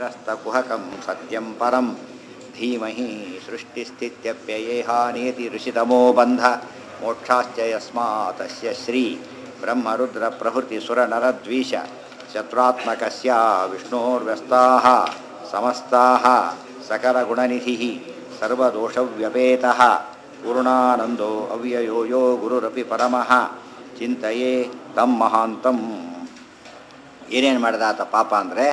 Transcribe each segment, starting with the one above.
निरस्तकुहकं सत्यं परं धीमहि सृष्टिस्थित्यप्ययेहानेति ऋषितमो बन्ध मोक्षाश्च यस्मातस्य श्री ब्रह्मरुद्रप्रभृतिसुरनरद्वीष शत्रुत्मकस्य विष्णोर्व्यस्ताः समस्ताः सकलगुणनिधिः सर्वदोषव्यपेतः पूर्णानन्दो अव्ययो यो ಗುರುರಪಿ ಪರಮಃ ಚಿಂತೆಯೇ ತಮ್ಮ ಮಹಾಂತಂ ಏನೇನು ಮಾಡಿದ ಆತ ಪಾಪ ಅಂದರೆ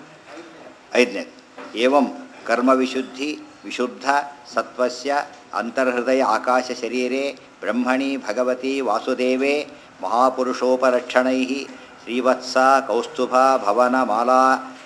ಐದನೇದು ಏವಂ ಕರ್ಮವಿಶುದ್ಧಿ ವಿಶುದ್ಧ ಸತ್ವಸ್ಯ ಅಂತರ್ಹೃದಯ ಆಕಾಶ ಶರೀರೆ ಬ್ರಹ್ಮಣಿ ಭಗವತಿ ವಾಸುದೇವೇ ಮಹಾಪುರುಷೋಪಲಕ್ಷಣೈ ಶ್ರೀವತ್ಸ ಕೌಸ್ತುಭ ಭವನಮಾಲಾ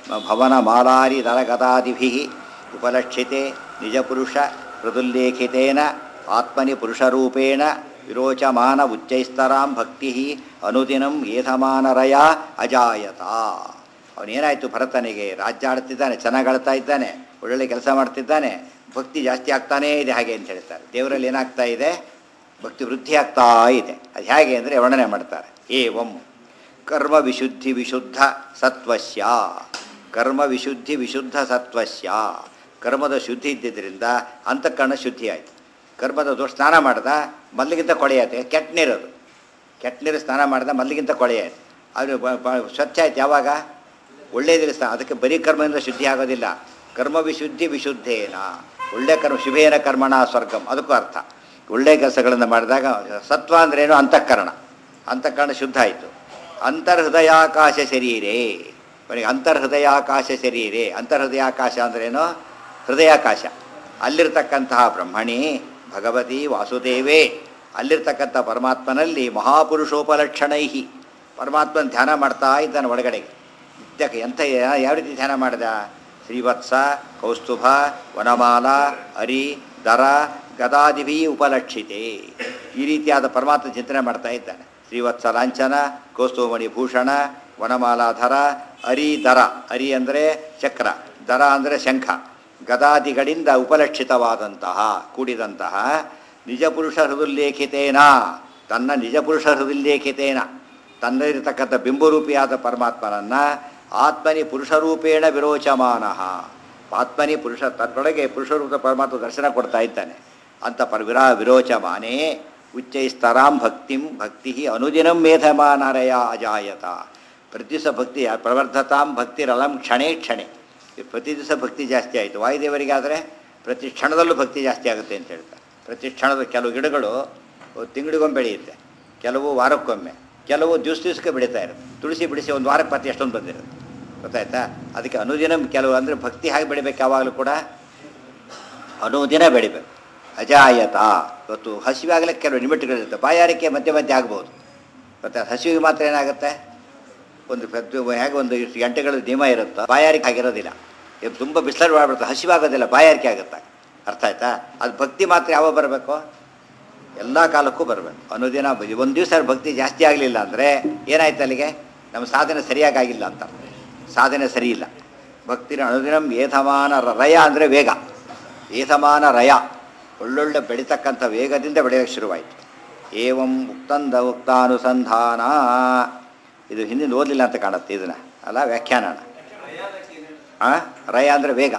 ಭವನಮಾಲಾರಿದರಗದಾದಿಭಿ ಉಪಲಕ್ಷಿತೆ ನಿಜಪುರುಷ ಹೃದುಲ್ಲೇಖಿತೇನ ಆತ್ಮನಿ ಪುರುಷರೂಪೇಣ ವಿರೋಚಮಾನ ಉಚ್ಚೈಸ್ತರಾಂ ಭಕ್ತಿ ಅನುದಿನಂ ಏಧಮಾನರಯ ಅಜಾಯತ ಅವನೇನಾಯಿತು ಭರತನಿಗೆ ರಾಜ್ಯ ಆಡ್ತಿದ್ದಾನೆ ಚೆನ್ನಾಗಿ ಆಡ್ತಾ ಇದ್ದಾನೆ ಒಳ್ಳೊಳ್ಳೆ ಕೆಲಸ ಮಾಡ್ತಿದ್ದಾನೆ ಭಕ್ತಿ ಜಾಸ್ತಿ ಆಗ್ತಾನೇ ಇದೆ ಹಾಗೆ ಅಂತ ಹೇಳ್ತಾರೆ ದೇವರಲ್ಲಿ ಏನಾಗ್ತಾ ಇದೆ ಭಕ್ತಿ ವೃದ್ಧಿ ಆಗ್ತಾ ಇದೆ ಅದು ಹೇಗೆ ಅಂದರೆ ವರ್ಣನೆ ಮಾಡ್ತಾರೆ ಏವಂ ಕರ್ಮ ವಿಶುದ್ಧಿ ವಿಶುದ್ಧ ಸತ್ವಸ್ಯ ಕರ್ಮ ವಿಶುದ್ಧಿ ವಿಶುದ್ಧ ಸತ್ವಸ್ಯ ಕರ್ಮದ ಶುದ್ಧಿ ಇದ್ದಿದ್ದರಿಂದ ಅಂತಃಕರಣ ಶುದ್ಧಿ ಆಯಿತು ಕರ್ಮದ ದೋಷ ಸ್ನಾನ ಮಾಡ್ದ ಮೊದಲಿಗಿಂತ ಕೊಳೆಯಾಯ್ತು ಕೆಟ್ಟ ನೀರದು ಕೆಟ್ಟ ನೀರು ಸ್ನಾನ ಮಾಡ್ದ ಮೊದಲಿಗಿಂತ ಕೊಳೆಯಾಯ್ತು ಅದು ಸ್ವಚ್ಛ ಆಯ್ತು ಯಾವಾಗ ಒಳ್ಳೆಯದಿಲ್ಲ ಸ್ನಾನ ಅದಕ್ಕೆ ಬರೀ ಕರ್ಮದಿಂದ ಶುದ್ಧಿ ಆಗೋದಿಲ್ಲ ಕರ್ಮ ವಿಶುದ್ಧಿ ವಿಶುದ್ಧೇನ ಒಳ್ಳೆ ಕರ್ಮ ಶುಭೇನ ಕರ್ಮಣ ಸ್ವರ್ಗಂ ಅದಕ್ಕೂ ಅರ್ಥ ಒಳ್ಳೆಯ ಕೆಲಸಗಳನ್ನು ಮಾಡಿದಾಗ ಸತ್ವ ಅಂದ್ರೇನು ಅಂತಃಕರಣ ಅಂತಃಕರಣ ಶುದ್ಧ ಆಯಿತು ಅಂತರ್ಹೃದಯಾಕಾಶ ಶರೀರೇ ಅವನಿಗೆ ಅಂತರ್ಹೃದಯಾಕಾಶ ಶರೀರೇ ಅಂತರ್ಹೃದಯಾಕಾಶ ಅಂದ್ರೇನು ಹೃದಯಾಕಾಶ ಅಲ್ಲಿರ್ತಕ್ಕಂತಹ ಬ್ರಹ್ಮಣಿ ಭಗವತಿ ವಾಸುದೇವೇ ಅಲ್ಲಿರ್ತಕ್ಕಂಥ ಪರಮಾತ್ಮನಲ್ಲಿ ಮಹಾಪುರುಷೋಪಲಕ್ಷಣೈ ಪರಮಾತ್ಮನ ಧ್ಯಾನ ಮಾಡ್ತಾ ಇದ್ದಾನೆ ಒಳಗಡೆಗೆ ನಿತ್ಯಕ್ಕೆ ಎಂಥ ಯಾವ ರೀತಿ ಧ್ಯಾನ ಮಾಡಿದ ಶ್ರೀವತ್ಸ ಕೌಸ್ತುಭ ವನಮಾಲ ಅರಿ ದರ ಗದಾದಿಭಿ ಉಪಲಕ್ಷಿತೆ ಈ ರೀತಿಯಾದ ಪರಮಾತ್ಮ ಚಿಂತನೆ ಮಾಡ್ತಾ ಇದ್ದಾನೆ ಶ್ರೀವತ್ಸ ಲಾಂಛನ ಕೌಸ್ತುಭಮಣಿ ಭೂಷಣ ವನಮಾಲಾಧರ ಅರಿ ದರ ಅರಿ ಅಂದರೆ ಚಕ್ರ ದರ ಅಂದರೆ ಶಂಖ ಗದಾದಿಗಳಿಂದ ಉಪಲಕ್ಷಿತವಾದಂತಹ ಕೂಡಿದಂತಹ ನಿಜಪುರುಷ ಹೃದುಲ್ಲೇಖಿತೇನ ತನ್ನ ನಿಜಪುರುಷ ಹೃದುಲ್ಲೇಖಿತೇನ ತನ್ನಲ್ಲಿರತಕ್ಕಂಥ ಬಿಂಬರೂಪಿಯಾದ ಪರಮಾತ್ಮನನ್ನು ಆತ್ಮನಿ ಪುರುಷರೂಪೇಣ ವಿರೋಚಮಾನ ಆತ್ಮನಿ ಪುರುಷ ತನ್ನೊಳಗೆ ಪುರುಷರೂಪ ಪರಮಾತ್ಮ ದರ್ಶನ ಕೊಡ್ತಾ ಇದ್ದಾನೆ ಅಂತ ಪರ್ವಿರಾ ವಿರೋಚಮಾನೇ ಉಚ್ಚೈಸ್ತರಾಂ ಭಕ್ತಿಂ ಭಕ್ತಿ ಅನುದಿನಂ ಮೇಧಮಾನರಯ ಅಜಾಯತ ಪ್ರತಿ ದಿವಸ ಭಕ್ತಿ ಪ್ರವರ್ಧತಾಂ ಭಕ್ತಿರಲಂ ಕ್ಷಣೇ ಕ್ಷಣೆ ಪ್ರತಿ ದಿವಸ ಭಕ್ತಿ ಜಾಸ್ತಿ ಆಯಿತು ವಾಯುದೇವರಿಗಾದರೆ ಪ್ರತಿ ಕ್ಷಣದಲ್ಲೂ ಭಕ್ತಿ ಜಾಸ್ತಿ ಆಗುತ್ತೆ ಅಂತ ಹೇಳ್ತಾರೆ ಪ್ರತಿ ಕ್ಷಣದ ಕೆಲವು ಗಿಡಗಳು ತಿಂಗಳಿಗೊಮ್ಮೆ ಬೆಳೆಯುತ್ತೆ ಕೆಲವು ವಾರಕ್ಕೊಮ್ಮೆ ಕೆಲವು ದಿವಸ ದಿವಸಕ್ಕೆ ಬೆಳೀತಾ ಇರುತ್ತೆ ತುಳಸಿ ಬಿಡಿಸಿ ಒಂದು ವಾರಕ್ಕೆ ಪತ್ತಿ ಎಷ್ಟೊಂದು ಬಂದಿರುತ್ತೆ ಗೊತ್ತಾಯ್ತಾ ಅದಕ್ಕೆ ಅನುದಿನ ಕೆಲವು ಅಂದರೆ ಭಕ್ತಿ ಹಾಗೆ ಬೆಳಿಬೇಕು ಯಾವಾಗಲೂ ಕೂಡ ಅನುದಿನ ಬೆಳಿಬೇಕು ಅಜಾಯತ ಇವತ್ತು ಹಸಿವಾಗಲೇ ಕೆಲವು ಲಿಮಿಟ್ಗಳಿರುತ್ತೆ ಬಾಯಾರಿಕೆ ಮಧ್ಯೆ ಮಧ್ಯೆ ಆಗ್ಬೋದು ಮತ್ತು ಹಸಿವಿಗೆ ಮಾತ್ರ ಏನಾಗುತ್ತೆ ಒಂದು ಹೇಗೆ ಒಂದು ಇಷ್ಟು ಗಂಟೆಗಳ ನಿಯಮ ಇರುತ್ತೋ ಬಾಯಾರಿಕೆ ಆಗಿರೋದಿಲ್ಲ ಇದು ತುಂಬ ಬಿಸಿಲು ಮಾಡ್ಬಿಡುತ್ತೆ ಹಸಿವಾಗೋದಿಲ್ಲ ಬಾಯಾರಿಕೆ ಆಗುತ್ತೆ ಅರ್ಥ ಆಯ್ತಾ ಅದು ಭಕ್ತಿ ಮಾತ್ರ ಯಾವಾಗ ಬರಬೇಕು ಎಲ್ಲ ಕಾಲಕ್ಕೂ ಬರಬೇಕು ಅನುದಿನ ಒಂದು ದಿವಸ ಭಕ್ತಿ ಜಾಸ್ತಿ ಆಗಲಿಲ್ಲ ಅಂದರೆ ಏನಾಯ್ತು ಅಲ್ಲಿಗೆ ನಮ್ಮ ಸಾಧನೆ ಸರಿಯಾಗಿ ಆಗಿಲ್ಲ ಅಂತ ಸಾಧನೆ ಸರಿ ಇಲ್ಲ ಭಕ್ತಿನ ಅನುದಿನಂ ಏಧಮಾನ ರಯ ಅಂದರೆ ವೇಗ ಏಧಮಾನ ರಯ ಒಳ್ಳೊಳ್ಳೆ ಬೆಳೀತಕ್ಕಂಥ ವೇಗದಿಂದ ಬೆಳೆಯೋಕ್ಕೆ ಶುರುವಾಯಿತು ಏವಂ ಉಕ್ತಂದ ಉಕ್ತಾನುಸಂಧಾನ ಇದು ಹಿಂದಿನ ಓದಲಿಲ್ಲ ಅಂತ ಕಾಣುತ್ತೆ ಇದನ್ನು ಅಲ್ಲ ವ್ಯಾಖ್ಯಾನ ಹಾಂ ರಯ ಅಂದರೆ ವೇಗ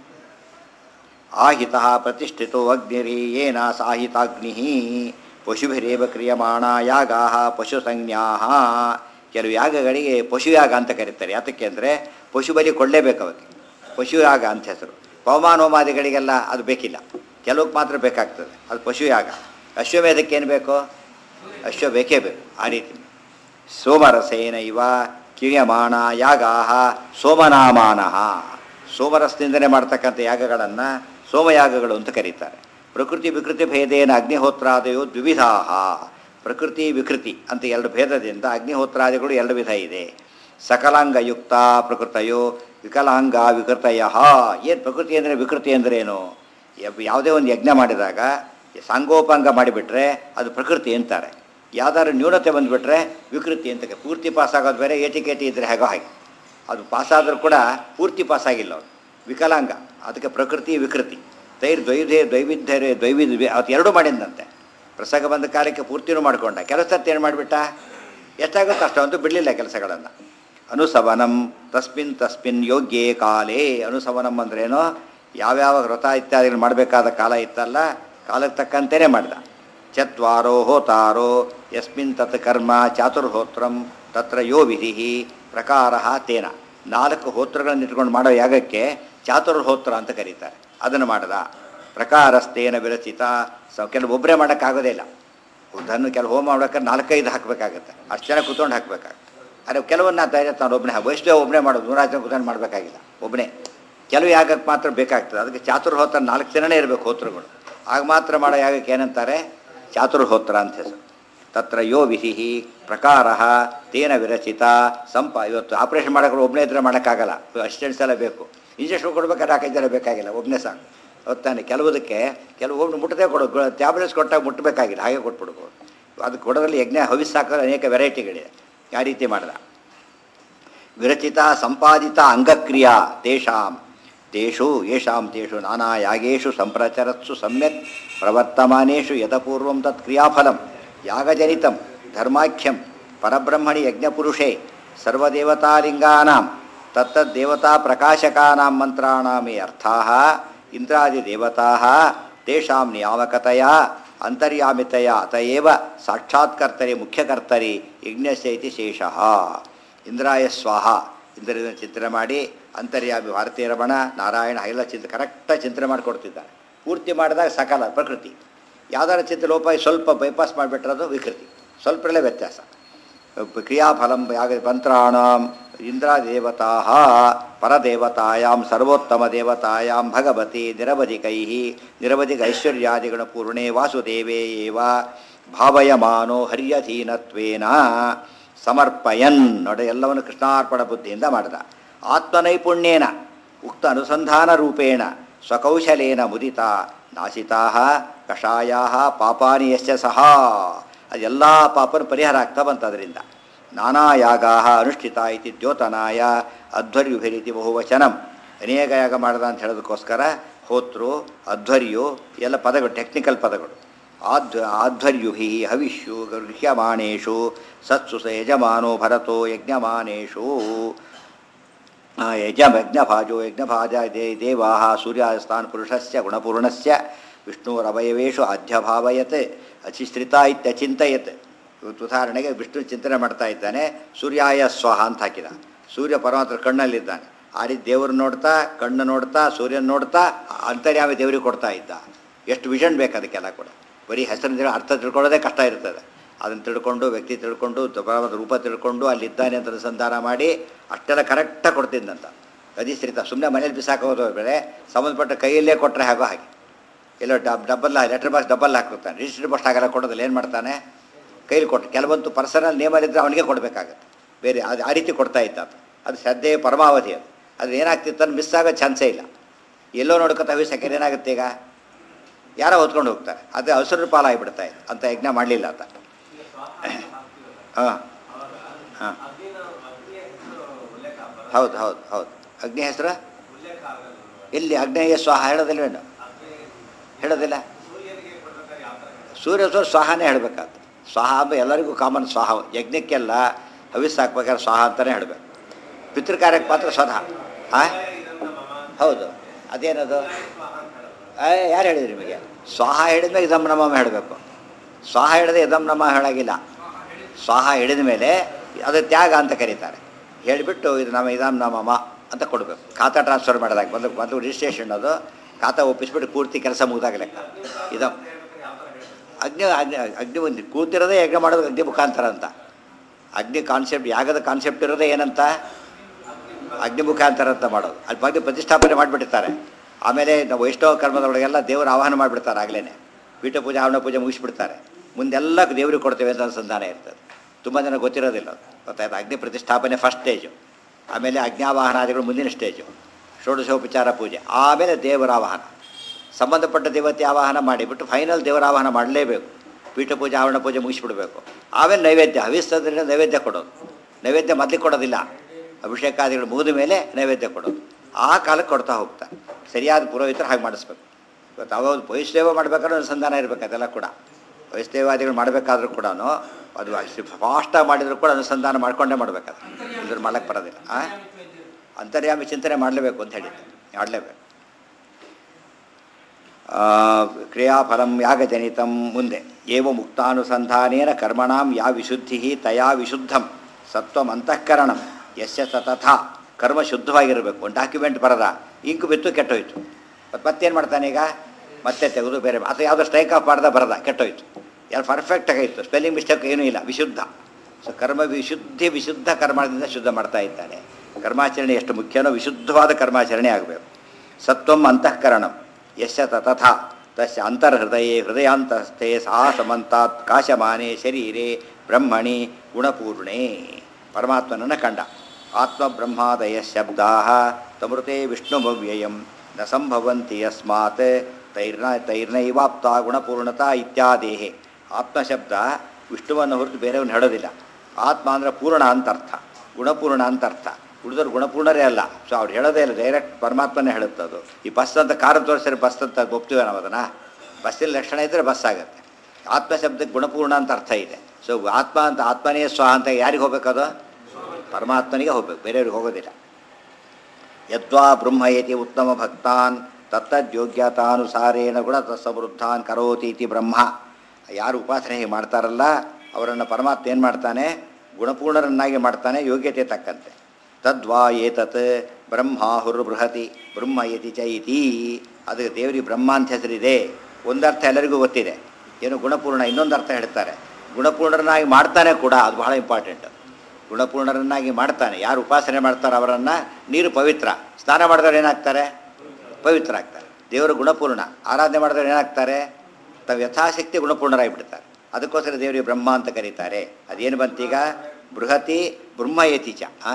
ಆಹಿತ ಪ್ರತಿಷ್ಠಿತೋ ಅಗ್ನಿರಿ ಏನ ಸಾಹಿತಾಗ್ನಿ ಪಶುಭಿರೇವ ಕ್ರಿಯಮಾಣ ಯಾಗಾ ಪಶು ಸಂಜ್ಞಾ ಕೆಲವು ಯಾಗಗಳಿಗೆ ಪಶುಯಾಗ ಅಂತ ಕರೀತಾರೆ ಯಾತಕ್ಕೆ ಅಂದರೆ ಪಶು ಬಲಿ ಕೊಡಲೇಬೇಕು ಅವಕ್ಕೆ ಪಶುಯಾಗ ಅಂತ ಹೆಸರು ಪವಮಾನೋಮಾದಿಗಳಿಗೆಲ್ಲ ಅದು ಬೇಕಿಲ್ಲ ಕೆಲವಕ್ಕೆ ಮಾತ್ರ ಬೇಕಾಗ್ತದೆ ಅದು ಪಶುಯಾಗ ಅಶ್ವಮೇಧಕ್ಕೆ ಏನು ಬೇಕು ಅಶ್ವ ಬೇಕೇ ಬೇಕು ಆ ರೀತಿ ಸೋಮರಸೇನ ಇವ ಕಿರಿಯಮಾಣ ಯಾಗಾ ಸೋಮನಾಮಾನ ಸೋಮರಸದಿಂದಲೇ ಮಾಡ್ತಕ್ಕಂಥ ಯಾಗಗಳನ್ನು ಸೋಮಯಾಗಗಳು ಅಂತ ಕರೀತಾರೆ ಪ್ರಕೃತಿ ವಿಕೃತಿ ಭೇದೇನ ಅಗ್ನಿಹೋತ್ರಾದಯೋ ದ್ವಿವಿಧಾ ಪ್ರಕೃತಿ ವಿಕೃತಿ ಅಂತ ಎರಡು ಭೇದದಿಂದ ಅಗ್ನಿಹೋತ್ರಾದಿಗಳು ಎರಡು ವಿಧ ಇದೆ ಸಕಲಾಂಗಯುಕ್ತ ಪ್ರಕೃತಯೋ ವಿಕಲಾಂಗ ವಿಕೃತಯ ಏನು ಪ್ರಕೃತಿ ಅಂದರೆ ವಿಕೃತಿ ಅಂದ್ರೇನು ಯಾವುದೇ ಒಂದು ಯಜ್ಞ ಮಾಡಿದಾಗ ಸಾಂಗೋಪಾಂಗ ಮಾಡಿಬಿಟ್ರೆ ಅದು ಪ್ರಕೃತಿ ಅಂತಾರೆ ಯಾವ್ದಾದ್ರು ನ್ಯೂನತೆ ಬಂದುಬಿಟ್ರೆ ವಿಕೃತಿ ಅಂತ ಪೂರ್ತಿ ಪಾಸಾಗೋದು ಬೇರೆ ಏಟಿಕೇಟಿ ಇದ್ದರೆ ಹೇಗೋ ಹಾಗೆ ಅದು ಪಾಸಾದರೂ ಕೂಡ ಪೂರ್ತಿ ಪಾಸಾಗಿಲ್ಲ ಅವರು ವಿಕಲಾಂಗ ಅದಕ್ಕೆ ಪ್ರಕೃತಿ ವಿಕೃತಿ ತೈರ್ ದ್ವೈಧೆ ದ್ವೈವಿಧ್ಯ ದ್ವೈವಿಧ ಅದು ಎರಡೂ ಮಾಡಿದಂತೆ ಪ್ರಸಂಗ ಬಂದ ಕಾಲಕ್ಕೆ ಪೂರ್ತಿನೂ ಮಾಡಿಕೊಂಡ ಕೆಲಸ ಏನು ಮಾಡಿಬಿಟ್ಟ ಎಷ್ಟಾಗುತ್ತೋ ಅಷ್ಟೊಂದು ಬಿಡಲಿಲ್ಲ ಕೆಲಸಗಳನ್ನು ಅನುಸವನಂ ತಸ್ಮಿನ್ ತಸ್ಮಿನ್ ಯೋಗ್ಯೇ ಕಾಲೇ ಅನುಸವನಂ ಅಂದ್ರೇನು ಯಾವ್ಯಾವ ವ್ರತ ಇತ್ಯಾದಿಗಳು ಮಾಡಬೇಕಾದ ಕಾಲ ಇತ್ತಲ್ಲ ಕಾಲಕ್ಕೆ ತಕ್ಕಂತೆಯೇ ಮಾಡ್ದ ಚತ್ವಾರೋ ಹೋತಾರೋ ಯಸ್ಮಿನ್ ತತ್ ಕರ್ಮ ಚಾತುರ್ಹೋತ್ರಂ ತತ್ರ ಯೋ ವಿಧಿ ಪ್ರಕಾರ ತೇನ ನಾಲ್ಕು ಹೋತ್ರಗಳನ್ನು ಇಟ್ಕೊಂಡು ಮಾಡೋ ಯಾಗಕ್ಕೆ ಚಾತುರ್ಹೋತ್ರ ಅಂತ ಕರೀತಾರೆ ಅದನ್ನು ಮಾಡ್ದ ಪ್ರಕಾರಸ್ತೇನ ವಿರಚಿತ ಸ ಕೆಲವು ಒಬ್ಬರೇ ಮಾಡೋಕ್ಕಾಗೋದೇ ಇಲ್ಲ ಉದಾಹರಣೆ ಕೆಲವು ಹೋಮ ಮಾಡ್ಬೇಕಾದ್ರೆ ನಾಲ್ಕೈದು ಹಾಕಬೇಕಾಗತ್ತೆ ಅಷ್ಟು ಜನ ಕೂತ್ಕೊಂಡು ಹಾಕಬೇಕಾಗುತ್ತೆ ಆದರೆ ಕೆಲವನ್ನ ಧೈರ್ಯ ತಾನು ಒಬ್ಬನೇ ವೈಷ್ಣವ ಒಬ್ಬನೇ ಮಾಡೋದು ನೂರಾರು ಜನ ಕೂತ್ಕೊಂಡು ಮಾಡಬೇಕಾಗಿಲ್ಲ ಒಬ್ಬನೇ ಕೆಲವು ಯಾಗಕ್ಕೆ ಮಾತ್ರ ಬೇಕಾಗ್ತದೆ ಅದಕ್ಕೆ ಚಾತುರ್ಹೋತ್ರ ನಾಲ್ಕು ಜನನೇ ಇರಬೇಕು ಹೋತ್ರಗಳು ಆಗ ಮಾತ್ರ ಮಾಡೋ ಯಾಗಕ್ಕೆ ಏನಂತಾರೆ ಚಾತುರ್ಹೋತ್ರ ಅಂತ ಹೆಸರು ತತ್ರ ಯೋ ವಿಧಿ ಪ್ರಕಾರ ತೇನ ವಿರಚಿತ ಸಂಪ ಇವತ್ತು ಆಪ್ರೇಷನ್ ಮಾಡೋಕೆ ಒಬ್ಬನೇ ಇದ್ರೆ ಮಾಡೋಕ್ಕಾಗಲ್ಲ ಅಸಿಸ್ಟೆಂಟ್ಸ್ ಎಲ್ಲ ಬೇಕು ಇಂಜೆಕ್ಷನ್ ಕೊಡ್ಬೇಕಾದ್ರೆ ನಾಲ್ಕೈದು ಜನ ಬೇಕಾಗಿಲ್ಲ ಒಬ್ಬನೇ ಸಾಕು ಹೊತ್ತಾನೆ ಕೆಲವುದಕ್ಕೆ ಕೆಲವು ಒಬ್ಬನು ಮುಟ್ಟದೇ ಕೊಡು ಟ್ಯಾಬ್ಲೆಟ್ಸ್ ಕೊಟ್ಟಾಗ ಮುಟ್ಟಬೇಕಾಗಿಲ್ಲ ಹಾಗೆ ಕೊಟ್ಬಿಡ್ಬೋದು ಅದು ಕೊಡೋದ್ರಲ್ಲಿ ಯಜ್ಞ ಹವಿಸ್ ಹಾಕೋದ್ರೆ ಅನೇಕ ವೆರೈಟಿಗಳಿದೆ ಆ ರೀತಿ ಮಾಡ್ದ ವಿರಚಿತ ಸಂಪಾದಿತ ಅಂಗಕ್ರಿಯಾ ತೇಷಾಂ ತೇಷು ಯೇಷಾಂ ತೇಷು ನಾನಾ ಯಾಗೇಷು ಸಂಪ್ರಚರತ್ಸು ಸಮ್ಯಕ್ ಪ್ರವರ್ತಮಾನೇಷು ಯಥಪೂರ್ವಂ ತತ್ ಕ್ರಿಯಾಫಲಂ ಯಾಗಜನಿತಂ ಧರ್ಮಾಖ್ಯಂ ಪರಬ್ರಹ್ಮಣಿ ಯಜ್ಞಪುರುಷೇ ಸರ್ವದೇವತಾಲಿಂಗಾನಾಂ ತತ್ತದ್ದೇವತಾ ಪ್ರಕಾಶಕಾನಾಂ ಮಂತ್ರಾಣಾಮೇ ಅರ್ಥಾಃ ಇಂದ್ರಾದಿದೇವತಾಃ ತೇಷಾಂ ನಿಯಾಮಕತೆಯ ಅಂತರ್ಯಾಮಿತೆಯ ಅತಯೇವ ಸಾಕ್ಷಾತ್ಕರ್ತರಿ ಮುಖ್ಯಕರ್ತರಿ ಯಜ್ಞಸ್ಯ ಇತಿ ಶೇಷಃ ಇಂದ್ರಾಯ ಸ್ವಾಹ ಇಂದ್ರನ ಚಿಂತನೆ ಮಾಡಿ ಅಂತರ್ಯಾಮಿ ಭಾರತೀಯ ರಮಣ ನಾರಾಯಣ ಎಲ್ಲ ಚಿಂತೆ ಕರೆಕ್ಟಾಗಿ ಚಿಂತನೆ ಮಾಡಿಕೊಡ್ತಿದ್ದಾರೆ ಪೂರ್ತಿ ಮಾಡಿದಾಗ ಸಕಾಲ ಪ್ರಕೃತಿ ಯಾವ್ದಾರ ಚಿಂತೆ ಲೋಪ ಸ್ವಲ್ಪ ಬೈಪಾಸ್ ಮಾಡಿಬಿಟ್ರದು ವಿಕೃತಿ ಸ್ವಲ್ಪರಲ್ಲೇ ವ್ಯತ್ಯಾಸ ಕ್ರಿಯಾಫಲಂ ಯಾಗ ಮಂತ್ರಾಣಂ ಇಂದ್ರದೇವತಾ ಪರದೇವತಾಯಾಂ ಸರ್ವೋತ್ತಮ ದೇವತಾಯಾಂ ಭಗವತಿ ನಿರವಧಿಕೈ ನಿರವಧಿಕ ಐಶ್ವರ್ಯಾದಿಗಣ ಪೂರ್ಣೆ ವಾಸುದೇವೇ ಏವ ಭಾವಯಮಾನೋ ಹರ್ಯಧೀನತ್ವೇನ ಸಮರ್ಪಯನ್ ನೋಡಿ ಎಲ್ಲವನ್ನು ಕೃಷ್ಣಾರ್ಪಣ ಬುದ್ಧಿಯಿಂದ ಮಾಡಿದ ಆತ್ಮನೈಪುಣ್ಯೇನ ಉಕ್ತ ಅನುಸಂಧಾನ ರೂಪೇಣ ಸ್ವಕೌಶಲೇನ ಮುದಿತ ನಾಶಿತಾ ಕಷಾಯಾ ಪಾಪಾನಿ ಯಶ್ಚ ಸಹ ಅದೆಲ್ಲ ಪಾಪನ ಪರಿಹಾರ ಆಗ್ತಾ ಬಂತು ಅದರಿಂದ ನಾನಾ ಯಾಗಾ ಅನುಷ್ಠಿತ ಇತಿ ದ್ಯೋತನಾಯ ಅಧ್ವರ್ಯುಭಿರಿತಿ ಬಹುವಚನಂ ಅನೇಕ ಯಾಗ ಮಾಡ್ದ ಅಂತ ಹೇಳೋದಕ್ಕೋಸ್ಕರ ಹೋತೃ ಅಧ್ವರ್ಯು ಎಲ್ಲ ಪದಗಳು ಟೆಕ್ನಿಕಲ್ ಪದಗಳು ಆಧ್ವ ಆಧ್ವರ್ಯುಭಿ ಹವಿಷ್ಯು ಗೃಹ್ಯಮಾಣೇಶು ಸತ್ಸು ಸ ಯಜಮಾನೋ ಭರತೋ ಯಜ್ಞಮಾನೇಶು ಯಜ ಯಜ್ಞಭಾಜೋ ಯಜ್ಞಭಾಜ ದೇ ದೇವಾ ಸೂರ್ಯಾಸ್ತಾನ್ ಪುರುಷಸ್ಯ ಗುಣಪೂರ್ಣಸ್ಯ ವಿಷ್ಣುರವಯವೇಶು ಅಧ್ಯಭಾವಯತ್ ಅಚಿಶ್ರಿತ ಇತ್ಯಚಿಂತಯತ್ ಇವತ್ತು ಉದಾಹರಣೆಗೆ ವಿಷ್ಣು ಚಿಂತನೆ ಮಾಡ್ತಾ ಇದ್ದಾನೆ ಸೂರ್ಯಾಯ ಸ್ವಹ ಅಂತ ಹಾಕಿದ ಸೂರ್ಯ ಪರಮಾತ್ಮ ಕಣ್ಣಲ್ಲಿದ್ದಾನೆ ಆ ರೀತಿ ದೇವರು ನೋಡ್ತಾ ಕಣ್ಣು ನೋಡ್ತಾ ಸೂರ್ಯನ ನೋಡ್ತಾ ಅಂತರ್ಯಾಮಿ ದೇವರಿಗೆ ಕೊಡ್ತಾ ಇದ್ದ ಎಷ್ಟು ವಿಷನ್ ಬೇಕು ಅದಕ್ಕೆಲ್ಲ ಕೂಡ ಬರೀ ಹೆಸರಿನ ಅರ್ಥ ತಿಳ್ಕೊಳ್ಳೋದೇ ಕಷ್ಟ ಇರ್ತದೆ ಅದನ್ನು ತಿಳ್ಕೊಂಡು ವ್ಯಕ್ತಿ ತಿಳ್ಕೊಂಡು ಪರಮಾತ್ಮ ರೂಪ ತಿಳ್ಕೊಂಡು ಅಲ್ಲಿದ್ದಾನೆ ಅಂತ ಅನುಸಂಧಾನ ಮಾಡಿ ಅಷ್ಟೆಲ್ಲ ಕರೆಕ್ಟಾಗಿ ಕೊಡ್ತಿದ್ದಂತ ಅಧಿಶ್ರಿತ ಸುಮ್ಮನೆ ಮನೇಲಿ ಬಿಸಾಕೋದು ಬೇರೆ ಸಂಬಂಧಪಟ್ಟ ಕೈಯಲ್ಲೇ ಕೊಟ್ಟರೆ ಹಾಗೋ ಹಾಗೆ ಎಲ್ಲೋ ಡಬ್ ಡಬ್ಬಲ್ ಲೆಟರ್ ಬಾಕ್ಸ್ ಡಬ್ಬಲ್ ಹಾಕಿರ್ತಾನೆ ರಿಜಿಸ್ಟರ್ ಬಾಕ್ಸ್ ಹಾಗೆಲ್ಲ ಕೊಡೋದಿಲ್ಲ ಏನು ಮಾಡ್ತಾನೆ ಕೈಲಿ ಕೊಟ್ಟು ಕೆಲವೊಂದು ಪರ್ಸನಲ್ ನೇಮಲ್ಲಿದ್ದರೆ ಅವನಿಗೆ ಕೊಡಬೇಕಾಗತ್ತೆ ಬೇರೆ ಅದು ಆ ರೀತಿ ಕೊಡ್ತಾ ಇದ್ದ ಆತ. ಅದು ಶ್ರದ್ಧೆ ಪರಮಾವಧಿ ಅದು ಅದು ಏನಾಗ್ತಿತ್ತು ಅಂದ್ರೆ ಮಿಸ್ ಆಗೋ ಚಾನ್ಸೇ ಇಲ್ಲ ಎಲ್ಲೋ ನೋಡ್ಕೊತ ಸೆಕೆಂಡ್ ಏನಾಗುತ್ತೆ ಈಗ ಯಾರೋ ಹೊತ್ಕೊಂಡು ಹೋಗ್ತಾರೆ ಅದು ಹಸಿರು ಪಾಲಾಗಿಬಿಡ್ತಾ ಇತ್ತು ಅಂತ ಯಜ್ಞ ಮಾಡಲಿಲ್ಲ ಆತ ಹಾಂ ಹಾಂ ಹೌದು ಹೌದು ಹೌದು ಅಗ್ನಿ ಹೆಸರು ಎಲ್ಲಿ ಅಗ್ನೇಯ ಸ್ವಾಹ ಹೇಳೋದಿಲ್ವೇನು ಹೇಳೋದಿಲ್ಲ ಸೂರ್ಯ ಸೂರ್ಯ ಸ್ವಾಹನೇ ಹೇಳಬೇಕಾಗ್ತದೆ ಸ್ವಾಹ ಅಂದ್ರೆ ಎಲ್ಲರಿಗೂ ಕಾಮನ್ ಸ್ವಾಹ ಯಜ್ಞಕ್ಕೆಲ್ಲ ಹವಿಸ್ ಹಾಕ್ಬೇಕಾದ್ರೆ ಸ್ವಾಹ ಅಂತಲೇ ಹೇಳಬೇಕು ಪಿತೃಕಾರ್ಯಕ್ಕೆ ಮಾತ್ರ ಸ್ವತಃ ಆ ಹೌದು ಅದೇನದು ಆ, ಯಾರು ಹೇಳಿದ್ರಿ ನಿಮಗೆ ಸ್ವಾಹ ಹೇಳಿದ್ಮೇಲೆ ಇದಮ್ ನಮ ಹೇಳಬೇಕು ಸ್ವಾಹ ಹೇಳಿದ್ರೆ ಇದಮ್ ನಮ ಹೇಳಾಗಿಲ್ಲ ಸ್ವಾಹ ಹಿಡಿದ ಮೇಲೆ ಅದು ತ್ಯಾಗ ಅಂತ ಕರೀತಾರೆ ಹೇಳಿಬಿಟ್ಟು ಇದು ನಮ್ಮ ಇದಮ್ ನಮಮ ಅಂತ ಕೊಡಬೇಕು ಖಾತಾ ಟ್ರಾನ್ಸ್ಫರ್ ಮಾಡಿದಾಗ ಮೊದಲು ಮೊದಲು ರಿಜಿಸ್ಟ್ರೇಷನ್ ಅದು ಖಾತಾ ಒಪ್ಪಿಸ್ಬಿಟ್ಟು ಪೂರ್ತಿ ಕೆಲಸ ಮುಗಿದಾಗ ಲೆಕ್ಕ ಇದಮ್ ಅಗ್ನಿ ಅಗ್ನಿ ಅಗ್ನಿ ಒಂದು ಕೂತಿರೋದೇ ಯಜ್ಞ ಮಾಡೋದು ಅಗ್ನಿ ಮುಖಾಂತರ ಅಂತ ಅಗ್ನಿ ಕಾನ್ಸೆಪ್ಟ್ ಯಾಗದ ಕಾನ್ಸೆಪ್ಟ್ ಇರೋದೇ ಏನಂತ ಅಗ್ನಿ ಮುಖಾಂತರ ಅಂತ ಮಾಡೋದು ಅಲ್ಲಿ ಬಗ್ಗೆ ಪ್ರತಿಷ್ಠಾಪನೆ ಮಾಡಿಬಿಟ್ಟಿರ್ತಾರೆ ಆಮೇಲೆ ನಾವು ವೈಷ್ಣವ ಕರ್ಮದೊಳಗೆಲ್ಲ ದೇವರ ಆಹ್ವಾನ ಮಾಡಿಬಿಡ್ತಾರೆ ಆಗಲೇ ಪೀಠ ಪೂಜೆ ಆವರಣ ಪೂಜೆ ಮುಗಿಸ್ಬಿಡ್ತಾರೆ ಮುಂದೆಲ್ಲ ದೇವ್ರಿಗೆ ಕೊಡ್ತೇವೆ ಅಂತ ಅನುಸಂಧಾನ ಇರ್ತದೆ ತುಂಬ ಜನ ಗೊತ್ತಿರೋದಿಲ್ಲ ಅದು ಗೊತ್ತಾಯ್ತು ಅಗ್ನಿ ಪ್ರತಿಷ್ಠಾಪನೆ ಫಸ್ಟ್ ಸ್ಟೇಜು ಆಮೇಲೆ ಅಗ್ನ್ಯಾವಾಹನಾದಿಗಳು ಮುಂದಿನ ಸ್ಟೇಜು ಷೋಡಶೋಪಚಾರ ಪೂಜೆ ಆಮೇಲೆ ದೇವರ ಆವಾಹನ ಸಂಬಂಧಪಟ್ಟ ದೇವತೆ ಆವಾಹನ ಮಾಡಿಬಿಟ್ಟು ಫೈನಲ್ ದೇವರ ಆವಾಹನ ಮಾಡಲೇಬೇಕು ಪೀಠ ಪೂಜೆ ಆವರಣ ಪೂಜೆ ಮುಗಿಸ್ಬಿಡ್ಬೇಕು ಆಮೇಲೆ ನೈವೇದ್ಯ ಹವಿಸ್ತದ್ರಿಂದ ನೈವೇದ್ಯ ಕೊಡೋದು ನೈವೇದ್ಯ ಮೊದಲಿಗೆ ಕೊಡೋದಿಲ್ಲ ಅಭಿಷೇಕಾದಿಗಳು ಮುಗಿದ ಮೇಲೆ ನೈವೇದ್ಯ ಕೊಡೋದು ಆ ಕಾಲಕ್ಕೆ ಕೊಡ್ತಾ ಹೋಗ್ತಾರೆ ಸರಿಯಾದ ಪುರೋಹಿತರು ಹಾಗೆ ಮಾಡಿಸ್ಬೇಕು ಇವತ್ತು ಅವಾಗ ವೈಷ್ಣವ ಮಾಡ್ಬೇಕಾದ್ರೂ ಅನುಸಂಧಾನ ಇರಬೇಕು ಅದೆಲ್ಲ ಕೂಡ ವೈಷ್ಣವಾದಿಗಳು ಮಾಡಬೇಕಾದ್ರೂ ಕೂಡ ಅದು ಫಾಸ್ಟಾಗಿ ಮಾಡಿದ್ರು ಕೂಡ ಅನುಸಂಧಾನ ಮಾಡ್ಕೊಂಡೇ ಮಾಡಬೇಕಾದ್ರೆ ಇದ್ರ ಮಾಡಕ್ಕೆ ಬರೋದಿಲ್ಲ ಆ ಅಂತರ್ಯಾಮಿ ಚಿಂತನೆ ಮಾಡಲೇಬೇಕು ಅಂತ ಹೇಳಿದ್ದೆ ಮಾಡಲೇಬೇಕು ಕ್ರಿಯಾಫಲಂ ಯಾಗಜನಿತಂ ಮುಂದೆ ಏವ ಮುಕ್ತಾನುಸಂಧಾನೇನ ಕರ್ಮಣಾಂ ಯಾ ವಿಶುದ್ಧಿ ತಯಾ ವಿಶುದ್ಧಂ ಸತ್ವಂ ಅಂತಃಕರಣಂ ಯಸ್ಯ ಸತಥಾ ಕರ್ಮ ಶುದ್ಧವಾಗಿರಬೇಕು ಒಂದು ಡಾಕ್ಯುಮೆಂಟ್ ಬರದ ಇಂಕು ಬಿತ್ತು ಕೆಟ್ಟೋಯ್ತು ಮತ್ತು ಮತ್ತೇನು ಮಾಡ್ತಾನೆ ಈಗ ಮತ್ತೆ ತೆಗೆದು ಬೇರೆ ಅಥವಾ ಯಾವುದೋ ಸ್ಟ್ರೈಕ್ ಆಫ್ ಮಾಡ್ದ ಬರದ ಕೆಟ್ಟೋಯ್ತು ಯಾರು ಪರ್ಫೆಕ್ಟ್ ಆಗಿತ್ತು ಸ್ಪೆಲ್ಲಿಂಗ್ ಮಿಸ್ಟೇಕ್ ಏನೂ ಇಲ್ಲ ವಿಶುದ್ಧ ಸೊ ಕರ್ಮ ವಿಶುದ್ಧಿ ವಿಶುದ್ಧ ಕರ್ಮದಿಂದ ಶುದ್ಧ ಮಾಡ್ತಾ ಇದ್ದಾನೆ ಕರ್ಮಾಚರಣೆ ಎಷ್ಟು ಮುಖ್ಯನೋ ವಿಶುದ್ಧವಾದ ಕರ್ಮಾಚರಣೆ ಆಗಬೇಕು ಸತ್ವಂ ಅಂತಃಕರಣಂ ಯಶ ತಥಾ ತಸ್ಯ ಅಂತರ್ಹೃದಯೇ ಹೃದಯಾಂತಸ್ಥೆ ಸಾ ಸಮಂತಾತ್ ಕಾಶಮಾನೆ ಶರೀರೆ ಬ್ರಹ್ಮಣಿ ಗುಣಪೂರ್ಣೆ ಪರಮಾತ್ಮನನ್ನು ಕಂಡ ಆತ್ಮಬ್ರಹ್ಮಾದಯ ಶಬ್ದಾ ತಮೃತೆ ವಿಷ್ಣುಭವ್ಯಯಂ ನ ಸಂಭವಂತಿ ಯಸ್ಮಾತ್ ತೈರ್ನ ತೈರ್ನೈವಾಪ್ತ ಗುಣಪೂರ್ಣತಾ ಇತ್ಯಾದೇಹೆ ಆತ್ಮಶಬ್ದ ವಿಷ್ಣುವನ್ನು ಹೊರತು ಬೇರೆಯವನ್ನ ಹೇಳೋದಿಲ್ಲ ಆತ್ಮ ಅಂದರೆ ಪೂರ್ಣ ಅಂತ ಅರ್ಥ ಗುಣಪೂರ್ಣ ಅಂತ ಅರ್ಥ ಉಳಿದವ್ರು ಗುಣಪೂರ್ಣರೇ ಅಲ್ಲ ಸೊ ಅವ್ರು ಹೇಳೋದೇ ಇಲ್ಲ ಡೈರೆಕ್ಟ್ ಪರಮಾತ್ಮನೇ ಹೇಳುತ್ತದು ಈ ಬಸ್ ಅಂತ ಕಾರು ತೋರಿಸಿದ್ರೆ ಬಸ್ ಅಂತ ಒಪ್ತೀವಿ ನಾವು ಅದನ್ನು ಬಸ್ಸಿನ ಲಕ್ಷಣ ಇದ್ದರೆ ಬಸ್ ಆಗುತ್ತೆ ಆತ್ಮ ಶಬ್ದಕ್ಕೆ ಗುಣಪೂರ್ಣ ಅಂತ ಅರ್ಥ ಇದೆ ಸೊ ಆತ್ಮ ಅಂತ ಆತ್ಮನೇ ಸ್ವ ಅಂತ ಯಾರಿಗೆ ಹೋಗ್ಬೇಕದು ಪರಮಾತ್ಮನಿಗೆ ಹೋಗ್ಬೇಕು ಬೇರೆಯವ್ರಿಗೆ ಹೋಗೋದಿಲ್ಲ ಯದ್ವಾ ಬ್ರಹ್ಮಯತಿ ಉತ್ತಮ ಭಕ್ತಾನ್ ತತ್ತದ್ಯೋಗ್ಯತಾನುಸಾರೇಣ ಗುಣ ತತ್ಸಮೃದ್ಧಾನ್ ಕರೋತಿ ಇತಿ ಬ್ರಹ್ಮ ಯಾರು ಉಪಾಸನೆ ಹೀಗೆ ಮಾಡ್ತಾರಲ್ಲ ಅವರನ್ನು ಪರಮಾತ್ಮ ಏನು ಮಾಡ್ತಾನೆ ಗುಣಪೂರ್ಣರನ್ನಾಗಿ ಮಾಡ್ತಾನೆ ಯೋಗ್ಯತೆ ತಕ್ಕಂತೆ ತದ್ವಾ ಏತತ್ ಬ್ರಹ್ಮಾಹುರ್ ಬೃಹತಿ ಬ್ರಹ್ಮ ಯತಿ ಚ ಇತಿ ಅದಕ್ಕೆ ದೇವರಿಗೆ ಬ್ರಹ್ಮ ಅಂತ ಹೆಸರಿದೆ ಒಂದರ್ಥ ಎಲ್ಲರಿಗೂ ಗೊತ್ತಿದೆ ಏನು ಗುಣಪೂರ್ಣ ಇನ್ನೊಂದು ಅರ್ಥ ಹೇಳ್ತಾರೆ ಗುಣಪೂರ್ಣರನ್ನಾಗಿ ಮಾಡ್ತಾನೆ ಕೂಡ ಅದು ಬಹಳ ಇಂಪಾರ್ಟೆಂಟ್ ಗುಣಪೂರ್ಣರನ್ನಾಗಿ ಮಾಡ್ತಾನೆ ಯಾರು ಉಪಾಸನೆ ಮಾಡ್ತಾರೆ ಅವರನ್ನು ನೀರು ಪವಿತ್ರ ಸ್ನಾನ ಮಾಡಿದವ್ರು ಏನಾಗ್ತಾರೆ ಪವಿತ್ರ ಆಗ್ತಾರೆ ದೇವರು ಗುಣಪೂರ್ಣ ಆರಾಧನೆ ಮಾಡಿದವ್ರು ಏನಾಗ್ತಾರೆ ತಾವು ಯಥಾಶಕ್ತಿ ಗುಣಪೂರ್ಣರಾಗಿಬಿಡ್ತಾರೆ ಅದಕ್ಕೋಸ್ಕರ ದೇವರಿಗೆ ಬ್ರಹ್ಮ ಅಂತ ಕರೀತಾರೆ ಅದೇನು ಬಂತೀಗ ಬೃಹತಿ ಬ್ರಹ್ಮಯತಿಚ ಆ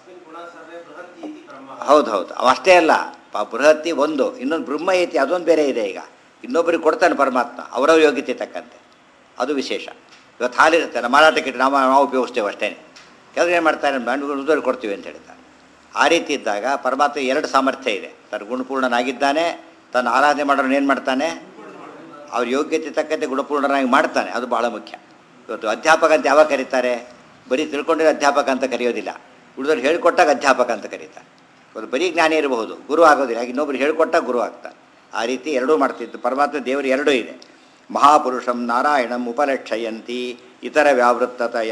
ಹೌದು ಹೌದು ಅವ ಅಷ್ಟೇ ಅಲ್ಲ ಪ ಬೃಹತಿ ಒಂದು ಇನ್ನೊಂದು ಬ್ರಹ್ಮಯತಿ ಅದೊಂದು ಬೇರೆ ಇದೆ ಈಗ ಇನ್ನೊಬ್ಬರಿಗೆ ಕೊಡ್ತಾನೆ ಪರಮಾತ್ಮ ಅವರ ಯೋಗ್ಯತೆ ತಕ್ಕಂತೆ ಅದು ವಿಶೇಷ ಇವತ್ತು ಹಾಲಿರುತ್ತೆ ನಮ್ಮ ಮಾರಾಟಕ್ಕೆ ಇಟ್ಟು ನಾವು ನಾವು ಉಪಯೋಗಿಸ್ತೇವೆ ಅಷ್ಟೇ ಕೆಲವರು ಏನು ಮಾಡ್ತಾರೆ ಉಳಿದವ್ರಿಗೆ ಕೊಡ್ತೀವಿ ಅಂತ ಹೇಳ್ತಾರೆ ಆ ರೀತಿ ಇದ್ದಾಗ ಪರಮಾತ್ಮ ಎರಡು ಸಾಮರ್ಥ್ಯ ಇದೆ ತನ್ನ ಗುಣಪೂರ್ಣನಾಗಿದ್ದಾನೆ ತನ್ನ ಆರಾಧನೆ ಮಾಡೋನು ಏನು ಮಾಡ್ತಾನೆ ಅವ್ರ ಯೋಗ್ಯತೆ ತಕ್ಕಂತೆ ಗುಣಪೂರ್ಣನಾಗಿ ಮಾಡ್ತಾನೆ ಅದು ಭಾಳ ಮುಖ್ಯ ಇವತ್ತು ಅಧ್ಯಾಪಕ ಅಂತ ಯಾವಾಗ ಕರೀತಾರೆ ಬರೀ ತಿಳ್ಕೊಂಡಿರೋ ಅಧ್ಯಾಪಕ ಅಂತ ಕರೆಯೋದಿಲ್ಲ ಉಳಿದವ್ರು ಹೇಳ್ಕೊಟ್ಟಾಗ ಅಧ್ಯಾಪಕ ಅಂತ ಕರೀತಾರೆ ಒಂದು ಬರೀ ಜ್ಞಾನಿ ಇರಬಹುದು ಗುರು ಆಗೋದಿಲ್ಲ ಹಾಗೆ ಇನ್ನೊಬ್ರು ಹೇಳ್ಕೊಟ್ಟಾಗ ಗುರು ಆಗ್ತಾನೆ ಆ ರೀತಿ ಎರಡೂ ಮಾಡ್ತಿದ್ದು ಪರಮಾತ್ಮ ದೇವರು ಎರಡೂ ಇದೆ ಮಹಾಪುರುಷಂ ನಾರಾಯಣಂ ಉಪಲಕ್ಷಯಂತಿ ಇತರ ವ್ಯಾವೃತ್ತತೆಯ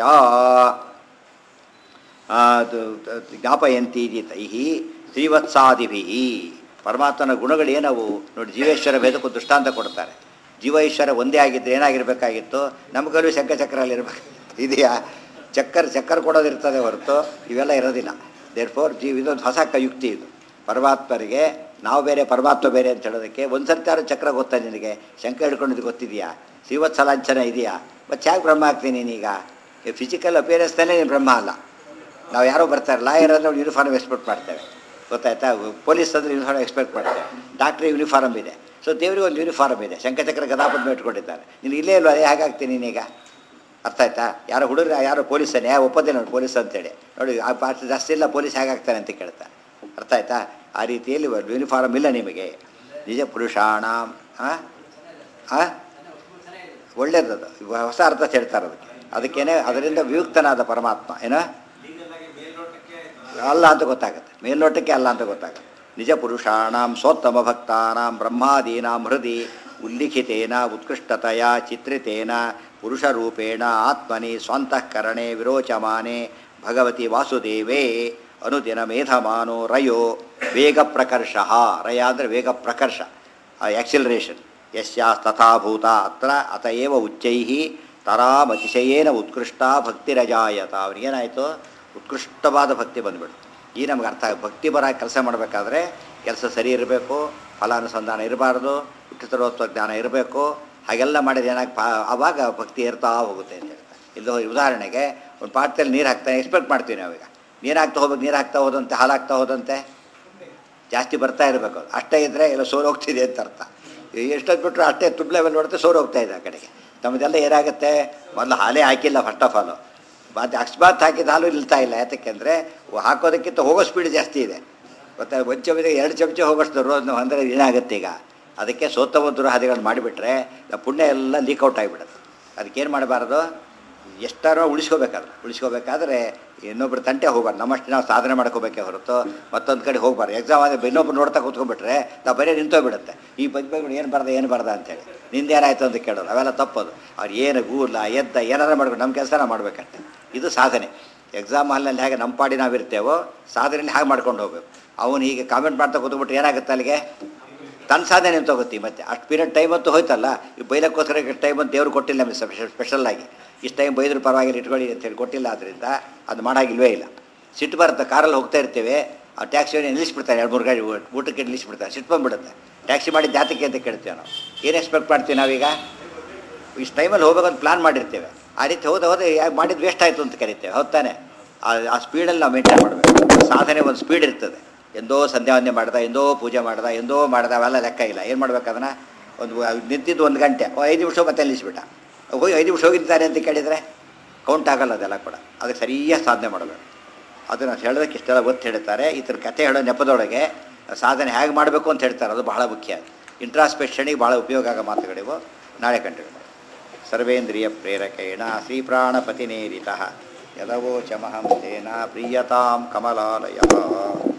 ಜ್ಞಾಪಯಂತಿ ತೈ ಶ್ರೀವತ್ಸಾದಿಭಿ ಪರಮಾತ್ಮನ ಗುಣಗಳು ಏನವು ನೋಡಿ ಜೀವೇಶ್ವರ ಭೇದಕ್ಕೂ ದೃಷ್ಟಾಂತ ಕೊಡ್ತಾರೆ ಜೀವ ಈಶ್ವರ ಒಂದೇ ಆಗಿದ್ದರೆ ಏನಾಗಿರಬೇಕಾಗಿತ್ತು ನಮ್ಮ ಕೈಲೂ ಶಂಖಚಕ್ರಲ್ಲಿ ಇರಬೇಕು ಇದೆಯಾ ಚಕ್ಕರ್ ಚಕ್ಕರ್ ಕೊಡೋದಿರ್ತದೆ ಹೊರತು ಇವೆಲ್ಲ ಇರೋದಿಲ್ಲ ದೇರ್ ಫೋರ್ ಜೀವ ಇದೊಂದು ಹೊಸ ಕ ಯುಕ್ತಿ ಇದು ಪರಮಾತ್ಮರಿಗೆ ನಾವು ಬೇರೆ ಪರಮಾತ್ಮ ಬೇರೆ ಅಂತ ಹೇಳೋದಕ್ಕೆ ಒಂದು ಸರ್ತಿ ಯಾರು ಚಕ್ರ ಗೊತ್ತಾ ನಿನಗೆ ಶಂಕ ಹಿಡ್ಕೊಂಡಿದ್ದು ಗೊತ್ತಿದೆಯಾ ಶ್ರೀವತ್ಸಲಾಂಛನ ಇದೆಯಾ ಮತ್ತು ಹೇಗೆ ಬ್ರಹ್ಮ ಆಗ್ತೀನಿ ನೀನೀಗ ಫಿಸಿಕಲ್ ಅಪಿಯರೆನ್ಸ್ನಲ್ಲೇ ನೀನು ಬ್ರಹ್ಮ ಅಲ್ಲ ನಾವು ಯಾರೋ ಬರ್ತಾರೆ ಲಾಯರ್ ಅಂದರೆ ಯೂನಿಫಾರ್ಮ್ ಎಕ್ಸ್ಪೆಕ್ಟ್ ಮಾಡ್ತೇವೆ ಗೊತ್ತಾಯ್ತಾ ಪೊಲೀಸ್ ಅಂದರೆ ಯೂನಿಫಾರ್ಮ್ ಎಕ್ಸ್ಪೆಕ್ಟ್ ಮಾಡ್ತೇವೆ ಡಾಕ್ಟ್ರಿಗೆ ಯೂನಿಫಾರ್ಮ್ ಇದೆ ಸೊ ದೇವರಿಗೆ ಒಂದು ಯೂನಿಫಾರ್ಮ್ ಇದೆ ಶಂಕಚಕ್ರ ಗದಾಪದ್ಮ ಇಟ್ಕೊಂಡಿದ್ದಾರೆ ನೀನು ಇಲ್ಲೇ ಇಲ್ವಾ ಅದೇ ಹೇಗಾಗ್ತೀನಿ ನೀನೀಗ ಅರ್ಥ ಆಯ್ತಾ ಯಾರೋ ಹುಡುಗರು ಯಾರೋ ಪೊಲೀಸನೇ ಯಾವ ಒಪ್ಪೋದಿಲ್ಲ ನೋಡಿ ಪೊಲೀಸ್ ಅಂತೇಳಿ ನೋಡಿ ಆ ಪಾರ್ಟ್ ಜಾಸ್ತಿ ಇಲ್ಲ ಪೊಲೀಸ್ ಹೇಗಾಗ್ತಾನೆ ಅಂತ ಕೇಳ್ತಾರೆ ಅರ್ಥ ಆಯ್ತಾ ಆ ರೀತಿಯಲ್ಲಿ ಯೂನಿಫಾರ್ಮ್ ಇಲ್ಲ ನಿಮಗೆ ನಿಜ ಪುರುಷಾಣ ಹಾಂ ಹಾಂ ಒಳ್ಳೇದದು ಹೊಸ ಅರ್ಥ ಹೇಳ್ತಾರೆ ಅದಕ್ಕೆ ಅದಕ್ಕೇನೆ ಅದರಿಂದ ವಿಯುಕ್ತನಾದ ಪರಮಾತ್ಮ ಏನೋ ಅಲ್ಲ ಅಂತ ಗೊತ್ತಾಗುತ್ತೆ ಮೇಲ್ನೋಟಕ್ಕೆ ಅಲ್ಲ ಅಂತ ಗೊತ್ತಾಗುತ್ತೆ ನಿಜ ಪುರುಷಾಣಂ ಸೋತ್ತಮ ಭಕ್ತಾನಾಂ ಬ್ರಹ್ಮಾದೀನಾಂ ಹೃದಿ ಉಲ್ಲಿಖಿತೇನ ಉತ್ಕೃಷ್ಟತೆಯ ಚಿತ್ರಿತೇನ ಪುರುಷರೂಪೇಣ ಆತ್ಮನಿ ಸ್ವಂತಃಕರಣೆ ವಿರೋಚಮಾನೆ ಭಗವತಿ ವಾಸುದೇವೇ ಅನುದಿನ ಮೇಧಮಾನೋ ರಯೋ ವೇಗ ಪ್ರಕರ್ಷ ರಯ ಅಂದರೆ ವೇಗ ಪ್ರಕರ್ಷ ಆಕ್ಸಿಲರೇಷನ್ ಯಸ್ಯಾಸ್ ತಥಾಭೂತ ಅತ್ರ ಅತ ಏವ ಉಚ್ಚೈ ತರಾಮತಿಶಯೇನ ಉತ್ಕೃಷ್ಟ ಭಕ್ತಿರಜಾಯತ ಅವನಿಗೇನಾಯಿತು ಉತ್ಕೃಷ್ಟವಾದ ಭಕ್ತಿ ಬಂದ್ಬಿಡ್ತು ಈ ನಮ್ಗೆ ಅರ್ಥ ಭಕ್ತಿ ಬರ ಕೆಲಸ ಮಾಡಬೇಕಾದ್ರೆ ಕೆಲಸ ಸರಿ ಇರಬೇಕು ಫಲಾನುಸಂಧಾನ ಇರಬಾರ್ದು ಹುಟ್ಟುತ್ತರೋತ್ವ ಜ್ಞಾನ ಇರಬೇಕು ಹಾಗೆಲ್ಲ ಮಾಡಿದ್ರೆ ಏನಾಗ ಪಾ ಆವಾಗ ಭಕ್ತಿ ಏರ್ತಾ ಹೋಗುತ್ತೆ ಅಂತ ಹೇಳ್ತಾರೆ ಇದು ಉದಾಹರಣೆಗೆ ಒಂದು ಪಾಠದಲ್ಲಿ ನೀರು ಹಾಕ್ತಾನೆ ಎಕ್ಸ್ಪೆಕ್ಟ್ ಮಾಡ್ತೀವಿ ನಾವೀಗ ನೀರು ಹಾಕ್ತಾ ಹೋಗ್ಬೇಕು ನೀರು ಹಾಕ್ತಾ ಹೋದಂತೆ ಹಾಲು ಹಾಕ್ತಾ ಹೋದಂತೆ ಜಾಸ್ತಿ ಬರ್ತಾ ಇರಬೇಕು ಅಷ್ಟೇ ಇದ್ದರೆ ಎಲ್ಲ ಸೋರು ಹೋಗ್ತಿದೆ ಅಂತ ಅರ್ಥ ಎಷ್ಟೊತ್ತು ಬಿಟ್ಟರು ಅಷ್ಟೇ ತುಡ್ ಲೆವೆಲ್ ನೋಡುತ್ತೆ ಸೋರು ಹೋಗ್ತಾ ಇದೆ ಆ ಕಡೆಗೆ ತಮ್ಮದೆಲ್ಲ ಏನಾಗುತ್ತೆ ಮೊದಲು ಹಾಲೇ ಹಾಕಿಲ್ಲ ಫಸ್ಟ್ ಆಫ್ ಆಲು ಮತ್ತು ಅಕಸ್ಮಾತ್ ಹಾಕಿದ ಹಾಲು ನಿಲ್ತಾ ಇಲ್ಲ ಯಾತಕ್ಕೆಂದರೆ ಹಾಕೋದಕ್ಕಿಂತ ಹೋಗೋ ಸ್ಪೀಡ್ ಜಾಸ್ತಿ ಇದೆ ಮತ್ತು ಒಂದು ಚಮಚ ಎರಡು ಚಮಚ ಹೋಗೋಷ್ಟು ರೋಜ್ ಅಂದರೆ ಏನಾಗುತ್ತೆ ಈಗ ಅದಕ್ಕೆ ಸೋತವ ದುರಹಾದಿಗಳನ್ನ ಮಾಡಿಬಿಟ್ರೆ ಪುಣ್ಯ ಎಲ್ಲ ಲೀಕ್ಔಟ್ ಆಗಿಬಿಡುತ್ತೆ ಅದಕ್ಕೇನು ಮಾಡಬಾರ್ದು ಎಷ್ಟಾರೋ ಉಳಿಸ್ಕೋಬೇಕಾದ್ರೆ ಉಳಿಸ್ಕೋಬೇಕಾದ್ರೆ ಇನ್ನೊಬ್ರು ತಂಟೆ ಹೋಗ್ಬಾರ್ದು ನಮ್ಮಷ್ಟು ನಾವು ಸಾಧನೆ ಮಾಡ್ಕೋಬೇಕೇ ಹೊರತು ಮತ್ತೊಂದು ಕಡೆ ಹೋಗ್ಬಾರ್ದು ಎಕ್ಸಾಮ್ ಆದರೆ ಇನ್ನೊಬ್ರು ನೋಡ್ತಾ ಕೂತ್ಕೊಂಡ್ಬಿಟ್ರೆ ನಾವು ಬರೀ ನಿಂತೋಗ್ಬಿಡುತ್ತೆ ಈ ಬಗ್ಗೆ ಏನು ಬರ್ದ ಏನು ಬರ್ದ ಅಂತೇಳಿ ನಿಂದೇನಾಯ್ತು ಅಂತ ಕೇಳೋದು ಅವೆಲ್ಲ ತಪ್ಪದು ಅವ್ರು ಏನು ಗೂಲ ಎದ್ದ ಏನಾರು ಮಾಡ್ಬೇಕು ನಮ್ಮ ಕೆಲಸ ನಾವು ಮಾಡ್ಬೇಕಂತೆ ಇದು ಸಾಧನೆ ಎಕ್ಸಾಮ್ ಹಾಲ್ನಲ್ಲಿ ಹೇಗೆ ನಮ್ಮ ಪಾಡಿ ನಾವು ಇರ್ತೇವೋ ಸಾಧನೆಯಲ್ಲಿ ಹಾಗೆ ಮಾಡ್ಕೊಂಡು ಹೋಗ್ಬೇಕು ಅವನು ಹೀಗೆ ಕಾಮೆಂಟ್ ಮಾಡ್ತಾ ಕೂತ್ಬಿಟ್ರೆ ಏನಾಗುತ್ತೆ ಅಲ್ಲಿಗೆ ತನ್ನ ಸಾಧನೆ ನಿಂತೋಗುತ್ತೆ ಮತ್ತೆ ಅಷ್ಟು ಪೀರಿಯಡ್ ಟೈಮ್ ಅಂತೂ ಹೋಯ್ತಲ್ಲ ಈ ಬೈಲಕ್ಕೋಸ್ಕರ ಟೈಮ್ ಅಂತ ದೇವ್ರು ಕೊಟ್ಟಿಲ್ಲ ನಮಗೆ ಸ್ಪೆಷಲ್ ಸ್ಪೆಷಲ್ಲಾಗಿ ಇಷ್ಟು ಟೈಮ್ ಬೈದ್ರ ಪರವಾಗಿಲ್ಲ ಇಟ್ಕೊಳ್ಳಿ ಅಂತೇಳಿ ಕೊಟ್ಟಿಲ್ಲ ಆದ್ದರಿಂದ ಅದು ಮಾಡಾಗಿಲ್ವೇ ಇಲ್ಲ ಸಿಟ್ಟು ಬರುತ್ತೆ ಕಾರಲ್ಲಿ ಹೋಗ್ತಾ ಇರ್ತೇವೆ ಆ ಟ್ಯಾಕ್ಸಿಯನ್ನು ನಿಲ್ಲಿಸ್ಬಿಡ್ತಾರೆ ಎರಡು ಮೂರು ಗಾಡಿ ಊಟ- ಊಟಕ್ಕೆ ನಿಲ್ಲಿಸ್ಬಿಡ್ತಾರೆ ಸಿಟ್ಟು ಬಂದ್ಬಿಡುತ್ತೆ ಟ್ಯಾಕ್ಸಿ ಮಾಡಿದ ಜಾತಕ್ಕೆ ಅಂತ ಕೇಳ್ತೇವೆ ನಾವು ಏನು ಎಕ್ಸ್ಪೆಕ್ಟ್ ಮಾಡ್ತೀವಿ ನಾವೀಗ ಇಷ್ಟು ಟೈಮಲ್ಲಿ ಹೋಗ್ಬೇಕಂತ ಪ್ಲಾನ್ ಮಾಡಿರ್ತೇವೆ ಆ ರೀತಿ ಹೋದ ಹೋದ್ರೆ ಯಾಕೆ ಮಾಡಿದ್ದು ವೇಸ್ಟ್ ಆಯಿತು ಅಂತ ಕರಿತೇವೆ ಹೌದ್ ತಾನೆ ಆ ಆ ಸ್ಪೀಡಲ್ಲಿ ನಾವು ಮೇಂಟೈನ್ ಮಾಡಬೇಕು ಸಾಧನೆ ಒಂದು ಸ್ಪೀಡ್ ಇರ್ತದೆ ಎಂದೋ ಸಂಧ್ಯಾವಂದನೆ ಮಾಡ್ದ ಎಂದೋ ಪೂಜೆ ಮಾಡ್ದ ಎಂದೋ ಮಾಡ್ದ ಅವೆಲ್ಲ ಲೆಕ್ಕ ಇಲ್ಲ ಏನು ಮಾಡ್ಬೇಕು ಅದನ್ನು ಒಂದು ನಿಂತಿದ್ದು ಒಂದು ಗಂಟೆ ಓ, ಐದು ನಿಮಿಷ ಮತ್ತೆ ನಿಲ್ಲಿಸ್ಬಿಟ್ಟ ಹೋಗಿ ಐದು ನಿಮಿಷ ಹೋಗಿದ್ದಾರೆ ಅಂತ ಕೇಳಿದರೆ ಕೌಂಟ್ ಆಗಲ್ಲ ಅದೆಲ್ಲ ಕೂಡ ಅದಕ್ಕೆ ಸರಿಯಾಗಿ ಸಾಧನೆ ಮಾಡಬೇಕು ಅದನ್ನು ಹೇಳೋದಕ್ಕೆ ಇಷ್ಟೆಲ್ಲ ಒತ್ತು ಹೇಳ್ತಾರೆ ಈ ಥರ ಕತೆ ಹೇಳೋ ನೆಪದೊಳಗೆ ಸಾಧನೆ ಹೇಗೆ ಮಾಡಬೇಕು ಅಂತ ಹೇಳ್ತಾರೆ ಅದು ಬಹಳ ಮುಖ್ಯ ಇಂಟ್ರಾಸ್ಪೆಕ್ಷನಿಗೆ ಭಾಳ ಉಪಯೋಗ ಆಗೋ ಮಾತುಗಳಿವು ನಾಳೆ ಕಂಟಿನ್ಯೂ ಮಾಡಿ ಸರ್ವೇಂದ್ರಿಯ ಪ್ರೇರಕೇಣ ಶ್ರೀಪ್ರಾಣಪತಿನೇರಿತ ಯದವೋಚಮಹಂ ತೇನ ಪ್ರೀಯತಾಂ ಕಮಲಾಲಯ